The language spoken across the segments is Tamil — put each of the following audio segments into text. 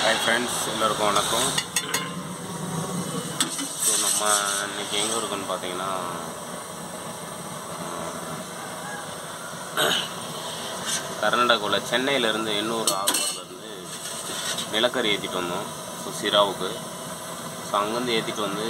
ஹாய் ஃப்ரெண்ட்ஸ் எல்லோருக்கும் வணக்கம் ஸோ நம்ம இன்னைக்கு எங்கே இருக்கோன்னு பார்த்தீங்கன்னா கர்நாடகாவில் சென்னையிலேருந்து எண்ணூர் ஆகூர்லேருந்து நிலக்கரி ஏற்றிட்டு வந்தோம் ஸோ சிராவுக்கு ஸோ அங்கேருந்து ஏற்றிட்டு வந்து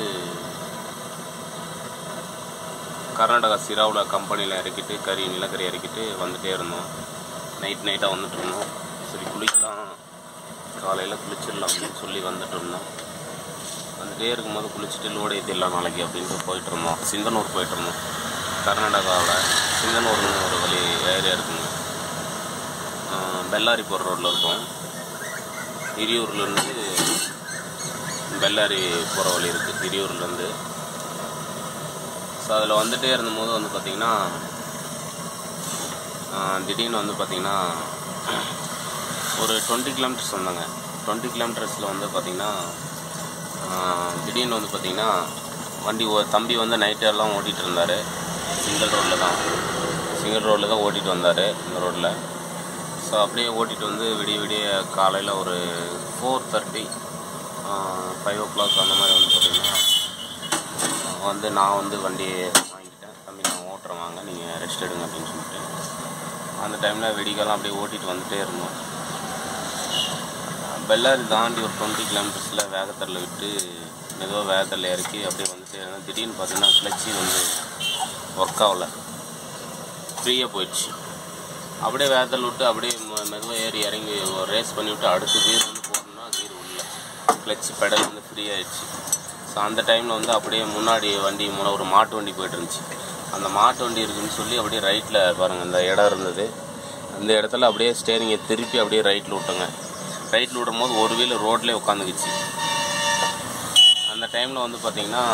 கர்நாடகா சிராவில் கம்பெனியில் இறக்கிட்டு கறி நிலக்கரி இறக்கிட்டு வந்துட்டே இருந்தோம் நைட் நைட்டாக வந்துட்டு இருந்தோம் சரி குளிக்கலாம் காலையில் குளிச்சிடலாம் அப்படின்னு சொல்லி வந்துட்டு இருந்தோம் வந்துட்டே இருக்கும்போது குளிச்சுட்டு லோடு ஏற்றிடலாம் நாளைக்கு அப்படின்ட்டு போயிட்டு இருந்தோம் சிங்கனூர் போயிட்டு இருந்தோம் கர்நாடகாவில் சிங்கனூர்னு ஒரு வழி ஏரியா இருக்குங்க ஆஹ் பெல்லாரி போகிற ரோட்டில் இருக்கும் ஹிரியூர்லேருந்து பெல்லாரி போகிற வழி இருக்குது ஹிரியூர்லேருந்து ஸோ அதில் வந்துட்டே இருந்தபோது வந்து பார்த்திங்கன்னா திடீர்னு வந்து பார்த்திங்கன்னா ஒரு டுவெண்ட்டி கிலோமீட்டர்ஸ் வந்தாங்க டுவெண்ட்டி கிலோமீட்டர்ஸில் வந்து பார்த்திங்கன்னா திடீர்னு வந்து பார்த்திங்கன்னா வண்டி ஓ தம்பி வந்து நைட்டு எல்லாம் ஓட்டிகிட்டு இருந்தார் சிங்கிள் ரோட்டில் தான் சிங்கிள் ரோட்டில் தான் ஓட்டிகிட்டு வந்தார் இந்த ரோட்டில் ஸோ அப்படியே ஓட்டிகிட்டு வந்து விடிய விடிய காலையில் ஒரு four thirty five o'clock அந்த மாதிரி வந்து பார்த்திங்கன்னா வந்து நான் வந்து வண்டியை வாங்கிட்டேன் தம்பி நான் ஓட்டுறேன் வாங்க நீங்கள் ரெஸ்ட் எடுங்க அப்படின்னு சொல்லிட்டு அந்த டைமில் வெடிக்கெல்லாம் அப்படியே ஓட்டிகிட்டு வந்துட்டே இருந்தோம் பெல்லாரி தாண்டி ஒரு டுவெண்ட்டி கிலோமீட்டர்ஸில் வேகத்தரில் விட்டு மெதுவாக வேகத்தரில் இறக்கி அப்படியே வந்துட்டே இருந்தேன் திடீர்னு பார்த்தீங்கன்னா கிளச்சி வந்து ஒர்க் ஆகல ஃப்ரீயாக போயிடுச்சு அப்படியே வேகத்தில் விட்டு அப்படியே மெ- மெதுவாக ஏறி இறங்கி ரேஸ் பண்ணி விட்டு அடுத்த கீர் வந்து போடணும்னா கீர் உள்ள கிளச் பெடல் வந்து ஃப்ரீ ஆயிடுச்சு ஸோ அந்த டைமில் வந்து அப்படியே முன்னாடி வண்டி முன்ன ஒரு மாட்டு வண்டி போயிட்டு இருந்துச்சு அந்த மாட்டு வண்டி இருக்குன்னு சொல்லி அப்படியே ரைட்டில் பாருங்கள் இந்த இடம் இருந்தது அந்த இடத்துல அப்படியே ஸ்டேரிங்கை திருப்பி அப்படியே ரைட்டில் விட்டோங்க ரைட்டில் விடும் போது ஒரு வீல் ரோட்லேயே உட்காந்துக்குச்சு அந்த டைமில் வந்து பார்த்திங்கன்னா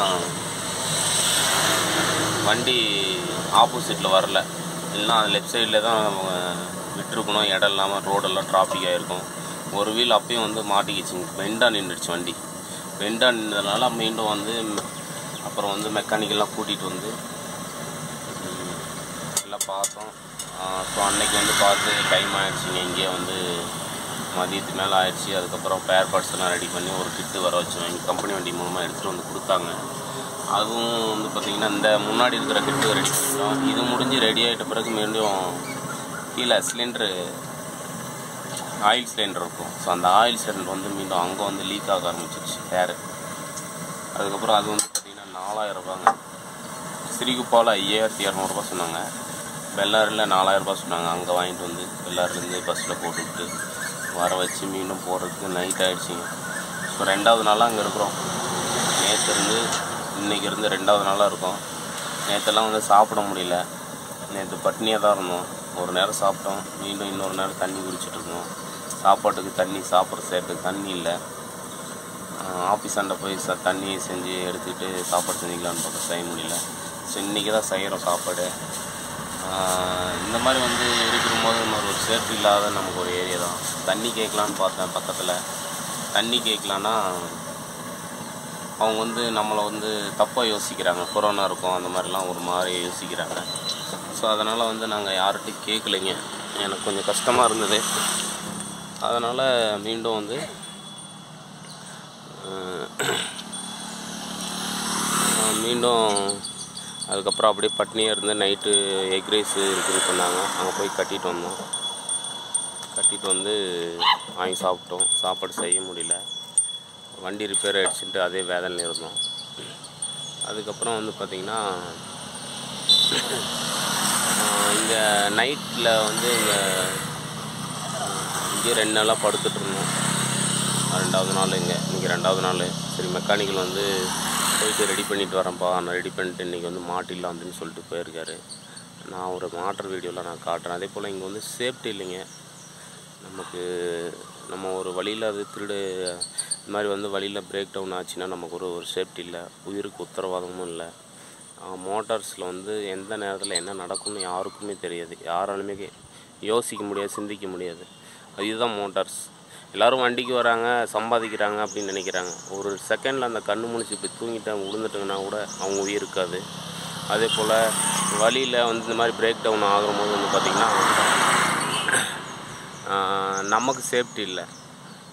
வண்டி ஆப்போசிட்டில் வரல இல்லைன்னா லெஃப்ட் சைடில் தான் அவங்க விட்டுருக்கணும் இடம் இல்லாமல் ரோடெல்லாம் டிராஃபிக் ஆகிருக்கும் ஒரு வீல் அப்பயும் வந்து மாட்டிக்கிச்சுங்க பெண்டாக நின்றுடுச்சு வண்டி பெண்டாக நின்றதுனால மீண்டும் வந்து அப்புறம் வந்து மெக்கானிக்கெல்லாம் கூட்டிகிட்டு வந்து ம், எல்லாம் பார்த்தோம் ஸோ அன்னைக்கு வந்து பார்த்து டைம் ஆயிடுச்சுங்க இங்கேயே வந்து மதியத்து மேலே ஆயிடுச்சு அதுக்கப்புறம் பேர் பார்ட்ஸ் எல்லாம் ரெடி பண்ணி ஒரு கிட்டு வர வச்சோம் எங்கள் கம்பெனி வண்டி மூலமாக எடுத்துகிட்டு வந்து கொடுத்தாங்க அதுவும் வந்து பார்த்திங்கன்னா இந்த முன்னாடி இருக்கிற கிட்டு ரெடி பண்ணிட்டோம் இது முடிஞ்சு ரெடி ஆகிட்ட பிறகு மீண்டும் கீழே சிலிண்டரு ஆயில் சிலிண்டர் இருக்கும் ஸோ அந்த ஆயில் சிலிண்டர் வந்து மீண்டும் அங்கே வந்து லீக் ஆக ஆரம்பிச்சிருச்சு ஏர் அதுக்கப்புறம் அது வந்து பார்த்திங்கன்னா நாலாயிரம் ரூபாங்க சிறிகுப்பாவில் ஐயாயிரத்தி இரநூறுபா சொன்னாங்க பெல்லாரில் நாலாயிரரூபா சொன்னாங்க அங்கே வாங்கிட்டு வந்து பெல்லாரிலேருந்து பஸ்ஸில் போட்டுவிட்டு வர வச்சு மீண்டும் போகிறதுக்கு நைட் ஆகிடுச்சிங்க இப்போ ரெண்டாவது நாளாக அங்கே இருக்கிறோம் நேற்று இருந்து இன்னைக்கு இருந்து ரெண்டாவது நாளாக இருக்கோம் நேற்றெல்லாம் வந்து சாப்பிட முடியல நேற்று பட்னியாக தான் இருந்தோம் ஒரு நேரம் சாப்பிட்டோம் மீண்டும் இன்னொரு நேரம் தண்ணி குடிச்சிட்டு இருந்தோம் சாப்பாட்டுக்கு தண்ணி சாப்பிட்ற சேர்த்துக்கு தண்ணி இல்லை ஆஃபீஸ் அண்டை போய் ச தண்ணி செஞ்சு எடுத்துக்கிட்டு சாப்பாடு செஞ்சுக்கலான்னு பார்த்தா செய்ய முடியல ஸோ இன்றைக்கி தான் செய்கிறோம் சாப்பாடு ஆஹ் இந்த மாதிரி வந்து இருக்கிற போது இன்னொரு ஒரு சேஃப்டி இல்லாத நமக்கு ஒரு ஏரியா தான் தண்ணி கேட்கலான்னு பார்த்தேன் பக்கத்தில் தண்ணி கேட்கலான்னா அவங்க வந்து நம்மளை வந்து தப்பாக யோசிக்கிறாங்க கொரோனா இருக்கும் அந்த மாதிரிலாம் ஒரு மாதிரி யோசிக்கிறாங்க ஸோ அதனால் வந்து நாங்கள் யார்கிட்டையும் கேட்கலைங்க எனக்கு கொஞ்சம் கஷ்டமாக இருந்தது அதனால் மீண்டும் வந்து அஹ், மீண்டும் அதுக்கப்புறம் அப்படியே பட்னியாக இருந்து நைட்டு எக் ரைஸ் இருக்குன்னு சொன்னாங்க அங்கே போய் கட்டிட்டு வந்தோம் கட்டிட்டு வந்து வாங்கி சாப்பிட்டோம் சாப்பாடு செய்ய முடியல வண்டி ரிப்பேர் ஆகிடுச்சுன்ட்டு அதே வேதனையில் இருந்தோம் அதுக்கப்புறம் வந்து பார்த்திங்கன்னா இங்கே நைட்டில் வந்து இங்கே இங்கே ரெண்டு நாளாக படுத்துட்டு இருந்தோம் ரெண்டாவது நாள் இங்கே இன்றைக்கி ரெண்டாவது நாள் சரி மெக்கானிக்கல் வந்து போயிட்டு ரெடி பண்ணிட்டு வரேன்ப்பா நான் ரெடி பண்ணிட்டு இன்றைக்கி வந்து மாட்டிடலாம் அப்படின்னு சொல்லிட்டு போயிருக்காரு நான் ஒரு மாட்டர் வீடியோவில் நான் காட்டுறேன் அதே போல் இங்கே வந்து சேஃப்டி இல்லைங்க நமக்கு நம்ம ஒரு வழியில் அது திருடு இந்த மாதிரி வந்து வழியில் பிரேக் டவுன் ஆச்சுன்னா நமக்கு ஒரு ஒரு சேஃப்டி இல்லை உயிருக்கு உத்தரவாதமும் இல்லை மோட்டார்ஸில் வந்து எந்த நேரத்தில் என்ன நடக்கும்னு யாருக்குமே தெரியாது யாராலுமே கே- யோசிக்க முடியாது சிந்திக்க முடியாது இதுதான் மோட்டார்ஸ் எல்லோரும் வண்டிக்கு வராங்க சம்பாதிக்கிறாங்க அப்படின்னு நினைக்கிறாங்க ஒரு செகண்டில் அந்த கண்ணு முழிச்சு இப்படி தூங்கிட்டாங்க விழுந்துட்டாங்கன்னா கூட அவங்க உயிர் இருக்காது அதே போல் வழியில் வந்து இந்த மாதிரி பிரேக் டவுன் ஆகிற போது வந்து பார்த்திங்கன்னா ஆஹ் நமக்கு சேஃப்டி இல்லை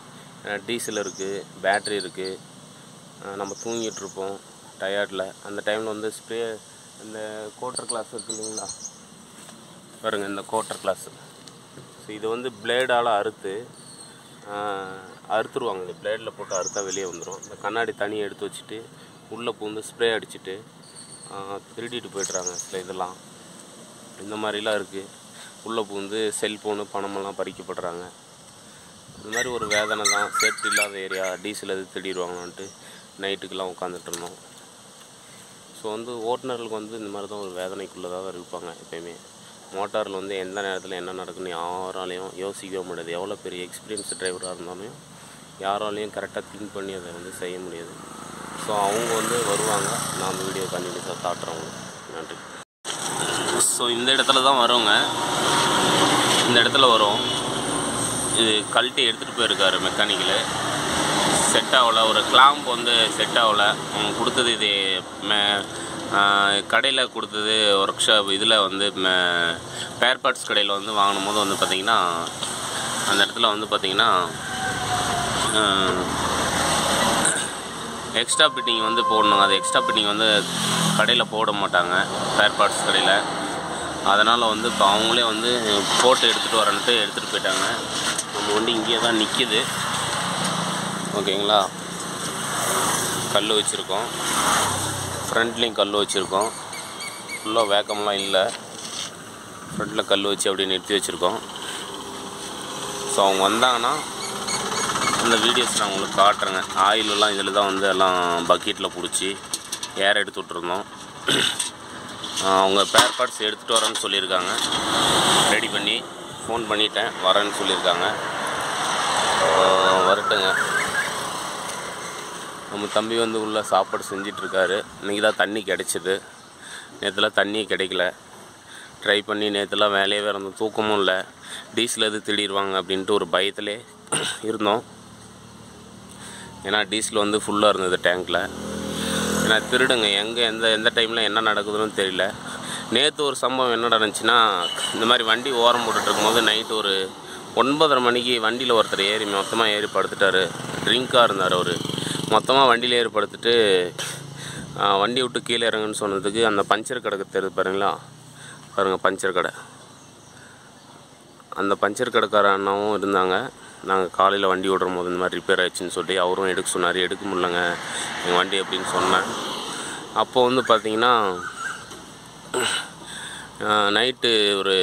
டீசல் இருக்குது பேட்ரி இருக்குது நம்ம தூங்கிட்டு இருப்போம் டயர்டில் அந்த டைமில் வந்து ஸ்ப்ரே இந்த கோட்டர் கிளாஸ் இருக்கு இல்லைங்களா பாருங்கள் இந்த கோட்டர் கிளாஸ் ஸோ இது வந்து பிளேடால் அறுத்து ஆஹ், அறுத்துருவாங்க இந்த பிளேடில் போட்டு அறுத்தா வெளியே வந்துடும் இந்த கண்ணாடி தனியாக எடுத்து வச்சுட்டு உள்ளே பூந்து ஸ்ப்ரே அடிச்சுட்டு ஆஹ், திருடிட்டு போய்ட்றாங்க சில இதெல்லாம் இந்த மாதிரிலாம் இருக்குது உள்ளே பூந்து செல்ஃபோனு பணமெல்லாம் பறிக்கப்படுறாங்க இது மாதிரி ஒரு வேதனை தான் சேஃப்டி இல்லாத ஏரியா டீசல் எது திடீர்வாங்களான்ட்டு நைட்டுக்கெல்லாம் உட்காந்துட்டு இருந்தோம் ஸோ வந்து ஓட்டுநர்களுக்கு வந்து இந்த மாதிரி தான் ஒரு வேதனைக்குள்ளதாக தான் இருப்பாங்க எப்பயுமே மோட்டாரில் வந்து எந்த நேரத்தில் என்ன நடக்குன்னு யாராலையும் யோசிக்கவே முடியாது எவ்வளோ பெரிய எக்ஸ்பீரியன்ஸ் டிரைவராக இருந்தாலும் யாராலையும் கரெக்டாக திங்க் பண்ணி அதை வந்து செய்ய முடியாது ஸோ அவங்க வந்து வருவாங்க நான் வீடியோ கண்டினியூஸாக காட்டுறவங்க நன்றி ஸோ இந்த இடத்துல தான் வருங்க இந்த இடத்துல வரும் இது கழட்டி எடுத்துகிட்டு போயிருக்காரு மெக்கானிக்கலு செட் ஆகல ஒரு கிளாம்ப் வந்து செட் ஆகல அவங்க கொடுத்தது இது மே கடையில் கொடுத்தது ஒர்க் ஷாப் இதில் வந்து பேர் பார்ட்ஸ் கடையில் வந்து வாங்கினும் போது வந்து பார்த்திங்கன்னா அந்த இடத்துல வந்து பார்த்திங்கன்னா எக்ஸ்ட்ரா ஃபிட்டிங் வந்து போடணும் அது எக்ஸ்ட்ரா ஃபிட்டிங் வந்து கடையில் போட மாட்டாங்க ஸ்பேர் பார்ட்ஸ் கடையில் அதனால் வந்து இப்போ அவங்களே வந்து போட்டு எடுத்துகிட்டு வரேன்ட்டு எடுத்துகிட்டு போயிட்டாங்க நம்ம வண்டி இங்கேயே தான் நிற்கிது ஓகேங்களா கல் வச்சுருக்கோம் ஃப்ரண்ட்லேயும் கல் வச்சுருக்கோம் ஃபுல்லாக வேக்கம்லாம் இல்லை ஃப்ரண்ட்டில் கல் வச்சு அப்படியே நிறுத்தி வச்சுருக்கோம் ஸோ அவங்க வந்தாங்கன்னா அந்த வீடியோஸ் நான் உங்களுக்கு காட்டுறேங்க ஆயிலெல்லாம் இதில் தான் வந்து எல்லாம் பக்கெட்டில் பிடிச்சி ஏர் எடுத்து விட்ருந்தோம் ஆஹ் அவங்க பேர் பார்ட்ஸ் எடுத்துகிட்டு வரேன்னு சொல்லியிருக்காங்க ரெடி பண்ணி ஃபோன் பண்ணிட்டேன் வரேன்னு சொல்லியிருக்காங்க ஆஹ் வரட்டுங்க நம்ம தம்பி வந்து உள்ள சாப்பாடு செஞ்சிட்ருக்காரு இன்றைக்கி தான் தண்ணி கிடச்சிது நேற்றுலாம் தண்ணி கிடைக்கல ட்ரை பண்ணி நேற்றுலாம் வேலையே இருந்தோம் தூக்கமும் இல்லை டீசல் எது திடீர்வாங்க அப்படின்ட்டு ஒரு பயத்திலே இருந்தோம் ஏன்னா டீசல் வந்து ஃபுல்லாக இருந்தது டேங்க்கில் ஏன்னா திருடுங்க எங்கே எந்த எந்த டைமில் என்ன நடக்குதுன்னு தெரியல நேற்று ஒரு சம்பவம் என்ன நடந்துச்சுன்னா இந்த மாதிரி வண்டி ஓரம் போட்டுட்டு இருக்கும்போது நைட்டு ஒரு ஒன்பதரை மணிக்கு வண்டியில் ஒருத்தர் ஏறி மொத்தமாக ஏறி படுத்துட்டாரு ட்ரிங்காக இருந்தார் அவர் மொத்தமாக வண்டியில் ஏறி படுத்துட்டு ஆ, வண்டி விட்டு கீழே இறங்குன்னு சொன்னதுக்கு அந்த பஞ்சர் கடைக்கு தெரியுது பாருங்களா பாருங்கள் பஞ்சர் கடை அந்த பஞ்சர் கடைக்கார அண்ணாவும் இருந்தாங்க நாங்கள் காலையில் வண்டி விடுறும் போது இந்த மாதிரி ரிப்பேர் ஆயிடுச்சுன்னு சொல்லி அவரும் எடுக்க சொன்னார் எடுக்க முடியலங்க எங்கள் வண்டி அப்படின்னு சொன்னேன் அப்போ வந்து பார்த்தீங்கன்னா நைட்டு ஒரு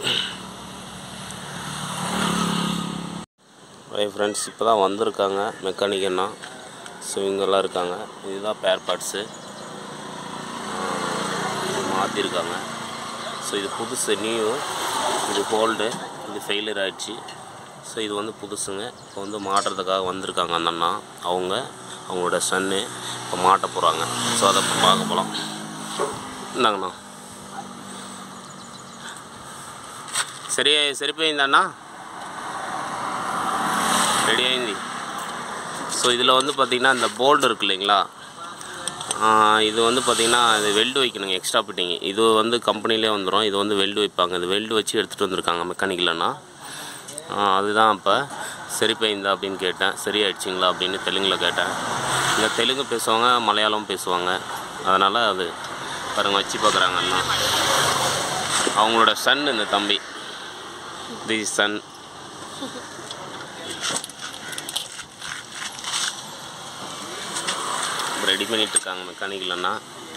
ஹாய் ஃப்ரெண்ட்ஸ் இப்போ தான் வந்திருக்காங்க மெக்கானிக் அண்ணா ஸோ இவங்கெல்லாம் இருக்காங்க இதுதான் பேர் பார்ட்ஸு மாற்றிருக்காங்க ஸோ இது புதுசு நியூ இது ஹோல்டு இது ஃபெயிலியர் ஆயிடுச்சு ஸோ இது வந்து புதுசுங்க இப்போ வந்து மாட்டுறதுக்காக வந்திருக்காங்க அந்த அண்ணா அவங்க அவங்களோட சன்னு இப்போ மாட்ட போகிறாங்க ஸோ அதை இப்போ பார்க்க போகலாம் இந்தாங்கண்ணா சரி సరిపోయిందన్నా ரெடி అయింది ஸோ இதில் வந்து பார்த்திங்கன்னா இந்த போல்டு இருக்கு இல்லைங்களா ஆஹ் இது வந்து பார்த்திங்கன்னா இது வெல்டு வைக்கணுங்க எக்ஸ்ட்ரா ஃபிட்டிங் இது வந்து கம்பெனிலே வந்துடும் இது வந்து வெல்டு வைப்பாங்க இது வெல்டு வச்சு எடுத்துகிட்டு வந்திருக்காங்க மெக்கானிக்கலன்னா அதுதான் இப்போ சரிப்பைந்தா அப்படின்னு கேட்டேன் சரி ஆயிடுச்சிங்களா அப்படின்னு தெலுங்கில் கேட்டேன் இங்கே தெலுங்கு பேசுவாங்க மலையாளம் பேசுவாங்க அதனால் அது பாருங்க வச்சு பார்க்குறாங்க அண்ணா அவங்களோட சன் இந்த தம்பி தி சன் ரெடி பண்ணிட்டு இருக்காங்க மெக்கானிக்கலன்னா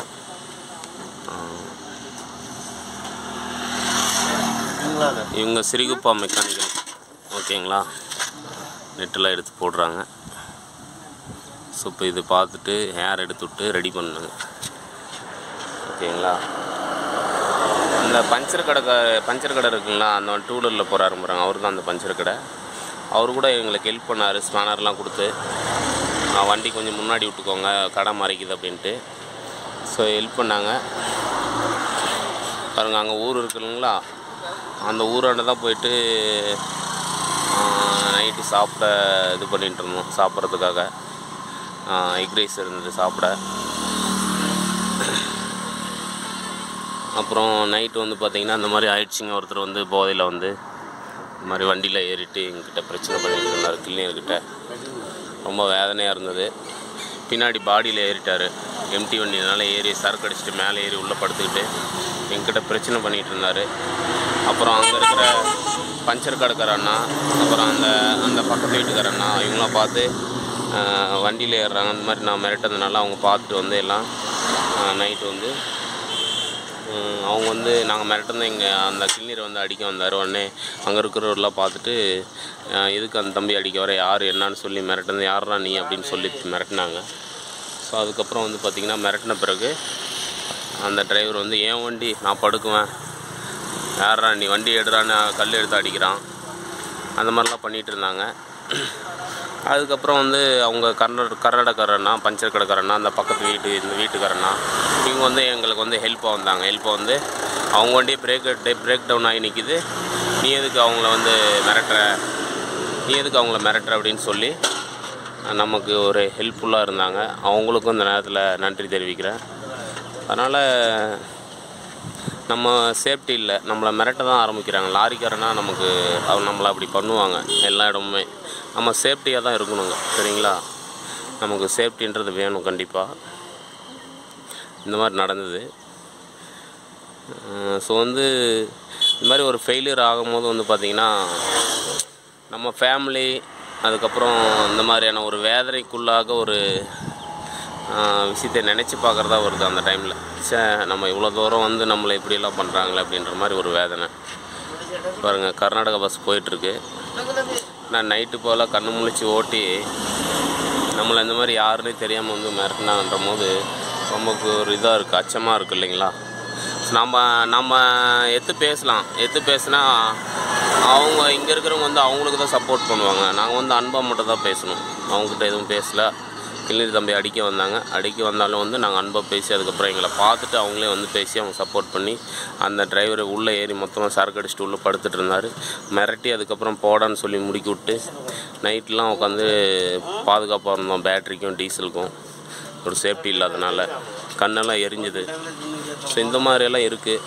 இவங்க சிறிகுப்பா மெக்கானிக்கல் ஓகேங்களா நெட்டெல்லாம் எடுத்து போடுறாங்க ஸோ இப்போ இது பார்த்துட்டு ஹேர் எடுத்து விட்டு ரெடி பண்ணுங்க ஓகேங்களா இந்த பஞ்சர் கடை பஞ்சர் கடை இருக்குங்களா அந்த டூ வீலரில் போகிறாரு பாருங்க அவர் தான் அந்த பஞ்சர் கடை அவர் கூட எங்களுக்கு ஹெல்ப் பண்ணார் ஸ்பேனர்லாம் கொடுத்து ஆ, வண்டி கொஞ்சம் முன்னாடி விட்டுக்கோங்க கடை மறைக்குது அப்படின்ட்டு ஸோ ஹெல்ப் பண்ணாங்க பாருங்க அங்கே ஊர் இருக்குங்களா அந்த ஊராண்ட தான் போயிட்டு நைட்டு சாப்பிட இது பண்ணிட்டு இருந்தோம் சாப்பிட்றதுக்காக எக் ரைஸ் இருந்தது சாப்பிட அப்புறம் நைட்டு வந்து பார்த்திங்கன்னா இந்த மாதிரி ஆயிடுச்சுங்க ஒருத்தர் வந்து போதையில் வந்து இந்த மாதிரி வண்டியில் ஏறிட்டு எங்கிட்ட பிரச்சனை பண்ணிட்டு இருந்தார் கிளினியர்கிட்ட ரொம்ப வேதனையாக இருந்தது பின்னாடி பாடியில் ஏறிட்டார் எம்டி வண்டினால ஏறி சரக்கு அடிச்சுட்டு மேலே ஏறி உள்ளே படுத்துக்கிட்டு என்கிட்ட பிரச்சனை பண்ணிகிட்டு இருந்தார் அப்புறம் அங்கே இருக்கிற பஞ்சர் கடைக்கார அண்ணா அப்புறம் அந்த அந்த பக்கத்து வீட்டுக்கார அண்ணா இவங்களாம் பார்த்து வண்டியில் ஏறுறாங்க அந்த மாதிரி நான் மிரட்டதுனால அவங்க பார்த்துட்டு வந்து எல்லாம் நைட்டு வந்து உம், அவங்க வந்து நாங்கள் மிரட்டந்து இங்கே அந்த கிள்நீரை வந்து அடிக்க வந்தார் உடனே அங்கே இருக்கிறவரெலாம் பார்த்துட்டு அஹ், எதுக்கு அந்த தம்பி அடிக்க வர யார் என்னன்னு சொல்லி மிரட்டந்து யாரா நீ அப்படின்னு சொல்லி மிரட்டினாங்க ஸோ அதுக்கப்புறம் வந்து பார்த்திங்கன்னா மிரட்டின பிறகு அந்த டிரைவர் வந்து ஏன் வண்டி நான் படுக்குவேன் யாரா நீ வண்டி எடுறான்னு கல் எடுத்து அடிக்கிறான் அந்த மாதிரிலாம் பண்ணிகிட்டு இருந்தாங்க அதுக்கப்புறம் வந்து அவங்க கர்நாட கர்நாடகாரண்ணா பஞ்சர் கடைக்காரண்ணா அந்த பக்கத்து வீட்டு இந்த வீட்டுக்காரண்ணா இவங்க வந்து எங்களுக்கு வந்து ஹெல்ப்பாக வந்தாங்க ஹெல்ப்பாக வந்து அவங்க வண்டியே பிரேக் பிரேக் டவுன் ஆகி நிற்கிது நீ எதுக்கு அவங்கள வந்து மிரட்டுற நீ எதுக்கு அவங்கள மிரட்டுற அப்படின்னு சொல்லி நமக்கு ஒரு ஹெல்ப்ஃபுல்லாக இருந்தாங்க அவங்களுக்கும் இந்த நேரத்தில் நன்றி தெரிவிக்கிறேன் அதனால் நம்ம சேஃப்டி இல்லை நம்மளை மிரட்ட தான் ஆரம்பிக்கிறாங்க லாரிக்காரனா நமக்கு அவங்க நம்மளை அப்படி பண்ணுவாங்க எல்லா இடமுமே நம்ம சேஃப்டியாக தான் இருக்கணுங்க சரிங்களா நமக்கு சேஃப்டின்றது வேணும் கண்டிப்பாக இந்த மாதிரி நடந்தது ஸோ வந்து இந்த மாதிரி ஒரு ஃபெயிலியர் ஆகும்போது வந்து பார்த்திங்கன்னா நம்ம ஃபேமிலி அதுக்கப்புறம் இந்த மாதிரியான ஒரு வேதனைக்குள்ளாக ஒரு ஆஹ், விஷயத்தை நினச்சி பார்க்குறதா வருது அந்த டைமில் சே நம்ம இவ்வளோ தூரம் வந்து நம்மளை இப்படியெல்லாம் பண்ணுறாங்களே அப்படின்ற மாதிரி ஒரு வேதனை பாருங்கள் கர்நாடகா பஸ் போயிட்டுருக்கு நான் நைட்டு போல் கண்ணு முழிச்சு ஓட்டி நம்மளை இந்த மாதிரி யாருன்னே தெரியாமல் வந்து மிரட்டினான்ற போது நமக்கு ஒரு இதாக இருக்குது அச்சமாக இருக்குது இல்லைங்களா நம்ம நம்ம எத்து பேசலாம் எத்து பேசினா அவங்க இங்கே இருக்கிறவங்க வந்து அவங்களுக்கு தான் சப்போர்ட் பண்ணுவாங்க நாங்கள் வந்து அன்பாக மட்டும் தான் பேசணும் அவங்ககிட்ட எதுவும் பேசல கிளிநீர் தம்பி அடிக்க வந்தாங்க அடிக்க வந்தாலும் வந்து நாங்கள் அன்பாக பேசி அதுக்கப்புறம் எங்களை பார்த்துட்டு அவங்களே வந்து பேசி அவங்க சப்போர்ட் பண்ணி அந்த டிரைவரை உள்ளே ஏறி மொத்தமாக சரக்கு அடிச்சுட்டு உள்ளே படுத்துட்டு இருந்தார் மிரட்டி அதுக்கப்புறம் போடான்னு சொல்லி முடுக்கி விட்டு நைட்லாம் உட்காந்து பாதுகாப்பாக இருந்தோம் பேட்டரிக்கும் டீசலுக்கும் ஒரு சேஃப்டி இல்லாதனால கண்ணெல்லாம் எரிஞ்சுது ஸோ இந்த மாதிரியெல்லாம் இருக்குது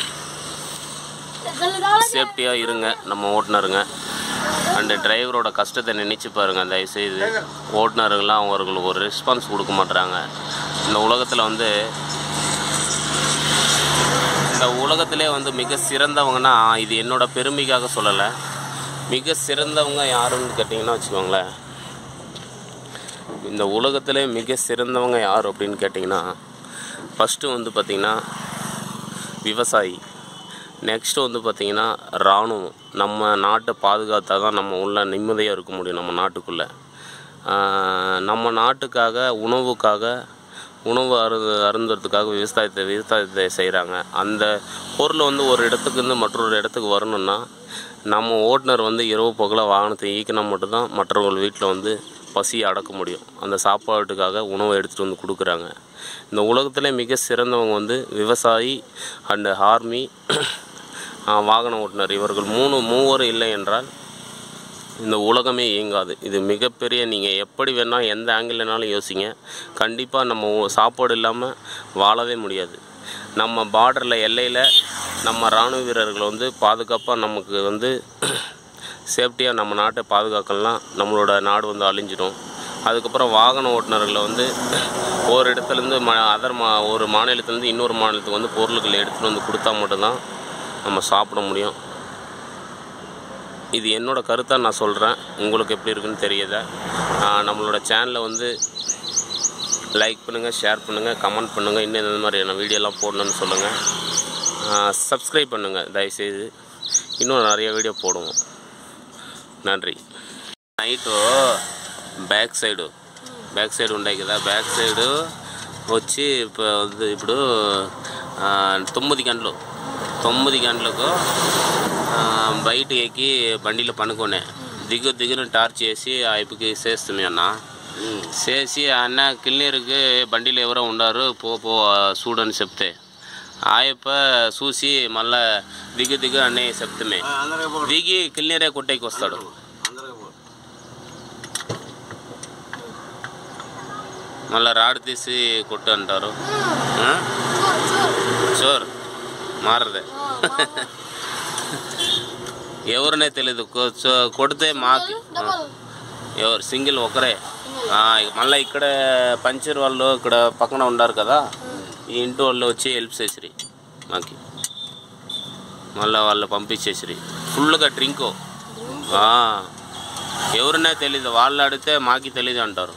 சேஃப்டியாக இருங்க நம்ம ஓட்டுநருங்க அண்டு டிரைவரோட கஷ்டத்தை நினச்சி பாருங்கள் தயவுசெய்து ஓட்டுநருங்களாம் அவர்களுக்கு ஒரு ரெஸ்பான்ஸ் கொடுக்க மாட்றாங்க இந்த உலகத்தில் வந்து இந்த உலகத்திலே வந்து மிக சிறந்தவங்கன்னா இது என்னோட பெருமைக்காக சொல்லலை மிக சிறந்தவங்க யாருன்னு கேட்டிங்கன்னா வச்சுக்கோங்களேன் இந்த உலகத்திலே மிக சிறந்தவங்க யார் அப்படின்னு கேட்டிங்கன்னா ஃபஸ்ட்டு வந்து பார்த்திங்கன்னா விவசாயி நெக்ஸ்ட்டு வந்து பார்த்திங்கன்னா இராணுவம் நம்ம நாட்டை பாதுகாத்தா தான் நம்ம உள்ள நிம்மதியாக இருக்க முடியும் நம்ம நாட்டுக்குள்ளே ஆஹ் நம்ம நாட்டுக்காக உணவுக்காக உணவு அரு அருந்துறதுக்காக விவசாயத்தை விவசாயத்தை செய்கிறாங்க அந்த பொருள் வந்து ஒரு இடத்துக்கு இருந்து மற்றொரு இடத்துக்கு வரணும்னா நம்ம ஓட்டுநர் வந்து இரவு பகலாக வாகனத்தை இயக்கினா மட்டும்தான் மற்றவர்கள் வீட்டில் வந்து பசியை அடக்க முடியும் அந்த சாப்பாட்டுக்காக உணவை எடுத்துகிட்டு வந்து கொடுக்குறாங்க இந்த உலகத்திலே மிக சிறந்தவங்க வந்து விவசாயி அண்டு ஆர்மி வாகன ஓட்டுநர் இவர்கள் மூணு மூவர் இல்லை என்றால் இந்த உலகமே இயங்காது இது மிகப்பெரிய நீங்கள் எப்படி வேணால் எந்த ஆங்கிள்னாலும் யோசிங்க கண்டிப்பாக நம்ம ஒ- சாப்பாடு இல்லாமல் வாழவே முடியாது நம்ம பார்டரில் எல்லையில் நம்ம இராணுவ வீரர்கள் வந்து பாதுகாப்பாக நமக்கு வந்து சேஃப்டியாக நம்ம நாட்டை பாதுகாக்கலாம் நம்மளோட நாடு வந்து அழிஞ்சிடும் அதுக்கப்புறம் வாகன ஓட்டுநர்களை வந்து ஒரு இடத்துலேருந்து ம அதர் மா ஒரு மாநிலத்துலேருந்து இன்னொரு மாநிலத்துக்கு வந்து பொருட்கள் எடுத்துகிட்டு வந்து கொடுத்தா மட்டும்தான் நம்ம சாப்பிட முடியும் இது என்னோட கருத்தாக நான் சொல்கிறேன் உங்களுக்கு எப்படி இருக்குன்னு தெரியல ஆஹ் நம்மளோட சேனலை வந்து லைக் பண்ணுங்கள் ஷேர் பண்ணுங்கள் கமெண்ட் பண்ணுங்கள் இன்னும் இந்த மாதிரியான வீடியோலாம் போடணும்னு சொல்லுங்கள் சப்ஸ்கிரைப் பண்ணுங்கள் தயவுசெய்து இன்னும் நிறைய வீடியோ போடுவோம் నన్రి night back side back side ఉండే కదా బ్యాక్ సైడ్ వచ్చి ఇప్ప- ఇప్పుడు ఆ, తొమ్మిది గంటలు తొమ్మిది గంటలకు ఆ, బయట ఎక్కి బండిలో పనుకునే దిగు దిగున టార్చ్ చేసి ఆ ఇప్పుకి చేస్తుంది అన్న చేసి అన్న కిల్నీరుకి బండిలో ఎవరో ఉండారు పో పో చూడని చెప్తే ఆయప్ప చూసి మళ్ళా దిగు దిగు అని చెప్తామే దిగి కిల్నీరే కొట్టేకి వస్తాడు మళ్ళీ రాడ్ తీసి కొట్టు అంటారు ఆ? షూర్ మారదే ఎవరినే తెలీదు కొ- చో- కొడితే మాకి ఎవరు సింగిల్ ఒకరే ఆ, మళ్ళీ ఇక్కడ పంచర్ వాళ్ళు ఇక్కడ పక్కన ఉండారు కదా ఈ ఇంటి వాళ్ళు వచ్చి హెల్ప్ చేసిరి మాకి మళ్ళీ వాళ్ళు పంపించేసిరి ఫుల్గా డ్రింక్ ఎవరినే తెలీదు వాళ్ళు అడిగితే మాకి తెలీదు అంటారు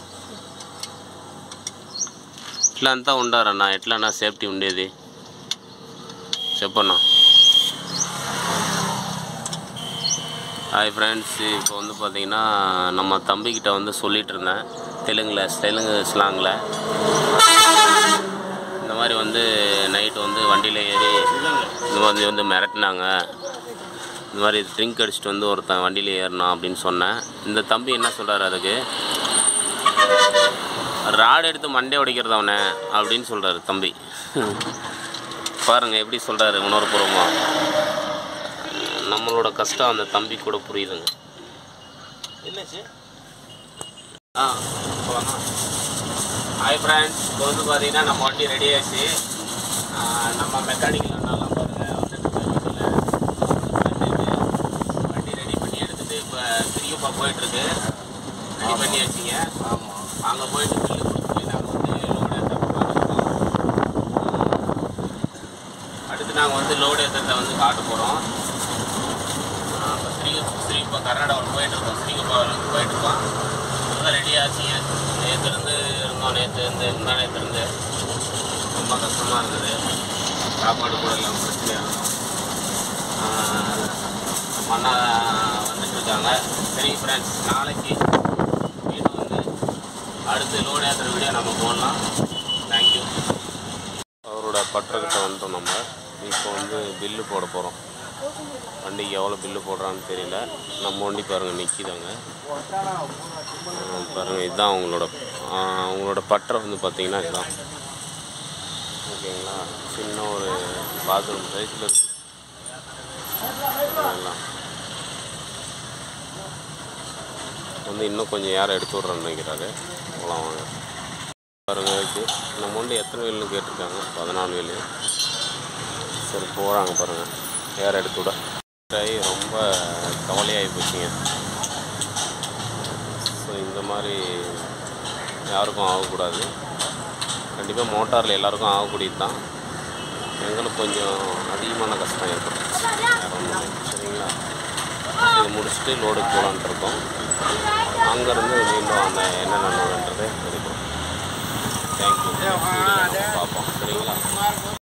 ఇట్లా అంతా ఉండారన్నా ఎట్లన్నా సేఫ్టీ ఉండేది చెప్పన్నా ஹாய் ஃப்ரெண்ட்ஸ் இப்போ வந்து பார்த்தீங்கன்னா நம்ம தம்பிக்கிட்ட வந்து சொல்லிட்டு இருந்தேன் தெலுங்கில் தெலுங்கு ஸ்லாங்கில் இந்த மாதிரி வந்து நைட்டு வந்து வண்டியில் ஏறி இந்த மாதிரி வந்து மிரட்டினாங்க இந்த மாதிரி ட்ரிங்க் அடிச்சுட்டு வந்து ஒருத்தன் வண்டியில் ஏறினான் அப்படின்னு சொன்னேன் இந்த தம்பி என்ன சொல்கிறாரு அதுக்கு ராடு எடுத்து மண்டே உடைக்கிறது அவனை அப்படின்னு சொல்கிறாரு தம்பி பாருங்கள் எப்படி சொல்கிறாரு உணர்வுபூர்வமாக நம்மளோட கஷ்டம் அந்த தம்பி கூட புரியுதுங்க என்னாச்சு ஆ போகலாமா ஹாய் ஃப்ரெண்ட்ஸ் இப்போ வந்து பார்த்தீங்கன்னா நம்ம வண்டி ரெடி ஆயிடுச்சு ஆ, நம்ம மெக்கானிக்கல் அண்ணாலாம் பாருங்கள் வந்துட்டு வண்டியில் வண்டி ரெடி பண்ணி எடுத்துகிட்டு இப்போ திரியூப்பா போயிட்டுருக்கு ரெடி பண்ணி வச்சிங்க ஆமாம் அங்கே போயிட்டு பில்லு கொடுத்து நாங்கள் வந்து லோடு ஏற்ற அடுத்து நாங்கள் வந்து லோடு ஏற்றத்தை வந்து காட்ட போகிறோம் இப்போ ஸ்ரீ ஸ்ரீ இப்போ கர்நாடகாவில் போயிட்டுருக்கோம் ஸ்ரீகபாவிலேருந்து போயிட்டுருக்கோம் அதான் ரெடி ஆச்சுங்க நேற்றுலேருந்து இருந்தோம் நேற்று இருந்து முந்தா நேற்றுலேருந்து ரொம்ப கஷ்டமாக இருந்தது சாப்பாடு கூட இல்லாமல் பிரச்சனையாக இருந்தோம் நம்ம அண்ணா வந்துட்டு இருக்காங்க சரி ஃப்ரெண்ட்ஸ் நாளைக்கு வீடு வந்து அடுத்து லோடு ஏற்றுற வீடியோ நம்ம போடலாம் தேங்க்யூ அவரோட பட்டர்கிட்ட வந்துட்டோம் நம்ம இப்போ வந்து பில்லு போட போகிறோம் வண்டிக்கு எவ்வளோ பில்லு போடுறான்னு தெரியல நம்ம வண்டி பாருங்கள் நிற்கிதாங்க பாருங்கள் இதுதான் அவங்களோட ஆ, அவங்களோட பட்டரை வந்து பார்த்தீங்கன்னா இதுதான் ஓகேங்களா சின்ன ஒரு பாத்ரூம் சைஸில் இருக்கு இதெல்லாம் வந்து இன்னும் கொஞ்சம் யாரை எடுத்து விட்றேன்னு நினைக்கிறாரு போகலாம் வாங்க பாருங்க இருக்கு நம்ம வந்து எத்தனை வேலுன்னு கேட்டிருக்காங்க பதினாலு வேலு சரி போகிறாங்க பாருங்கள் ஏர் எடுத்து விட ஆகி ரொம்ப கவலையாகி போச்சுங்க ஸோ இந்த மாதிரி யாருக்கும் ஆகக்கூடாது கண்டிப்பாக மோட்டாரில் எல்லாருக்கும் ஆகக்கூடியது தான் எங்களுக்கு கொஞ்சம் அதிகமான கஷ்டம் ஏற்பட்டுச்சு வேறு ஒன்றும் இல்லை. சரிங்களா இதை முடிச்சுட்டு லோடுக்கு போகலான்ட்டு இருக்கோம் அங்கேருந்து மீண்டும் அந்த என்னென்ன லோடுன்றது எடுக்கிறோம் தேங்க்யூ பார்ப்போம் சரிங்களா